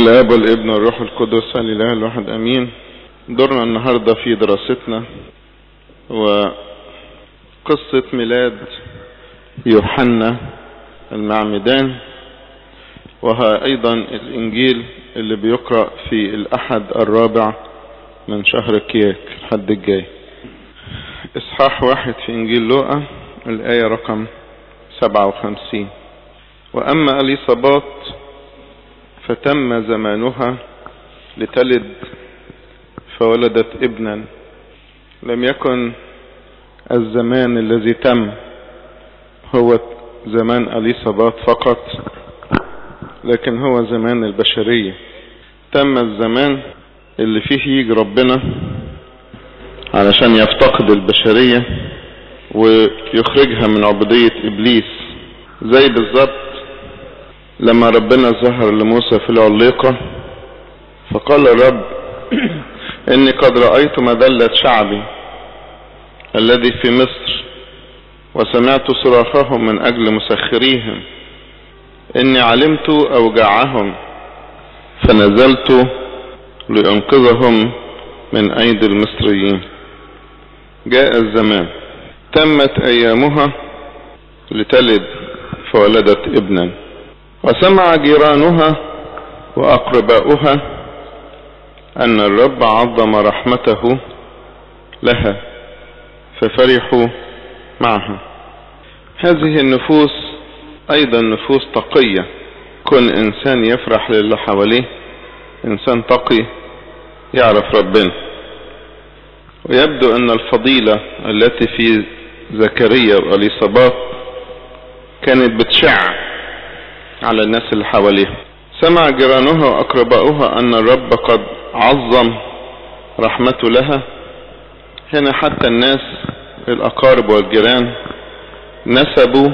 الاب والابن والروح القدس الاله الواحد امين دورنا النهارده في دراستنا وقصة ميلاد يوحنا المعمدان وها ايضا الانجيل اللي بيقرأ في الاحد الرابع من شهر كياك الحد الجاي اصحاح واحد في انجيل لوقا الاية رقم سبعة وخمسين واما اليصابات فتم زمانها لتلد فولدت ابنا لم يكن الزمان الذي تم هو زمان اليصابات فقط لكن هو زمان البشرية تم الزمان اللي فيه يجي ربنا علشان يفتقد البشرية ويخرجها من عبودية ابليس زي بالظبط لما ربنا ظهر لموسى في العليقة فقال الرب اني قد رأيت مذلة شعبي الذي في مصر وسمعت صراخهم من اجل مسخريهم اني علمت اوجاعهم فنزلت لانقذهم من ايدي المصريين جاء الزمان تمت ايامها لتلد فولدت ابنا وسمع جيرانها واقرباؤها ان الرب عظم رحمته لها ففرحوا معها هذه النفوس ايضا نفوس تقية كن انسان يفرح للي حواليه انسان تقي يعرف ربنا ويبدو ان الفضيلة التي في زكريا واليصابات كانت بتشع على الناس اللي حواليها سمع جيرانها واقرباؤها ان الرب قد عظم رحمته لها هنا حتى الناس الاقارب والجيران نسبوا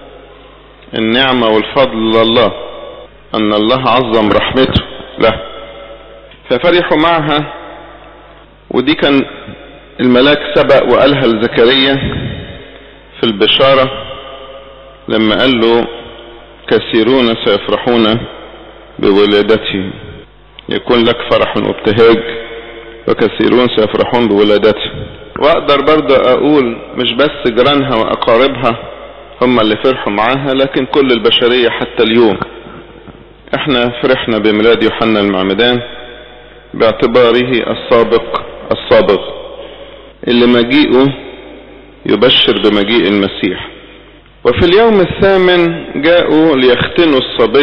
النعمة والفضل لله ان الله عظم رحمته له ففرحوا معها ودي كان الملاك سبق وقالها لزكريا في البشارة لما قال له كثيرون سيفرحون بولادته يكون لك فرح وابتهاج وكثيرون سيفرحون بولادته واقدر برضه اقول مش بس جيرانها واقاربها هم اللي فرحوا معاها لكن كل البشرية حتى اليوم احنا فرحنا بميلاد يوحنا المعمدان باعتباره السابق السابق اللي مجيئه يبشر بمجيء المسيح وفي اليوم الثامن جاءوا ليختنوا الصبي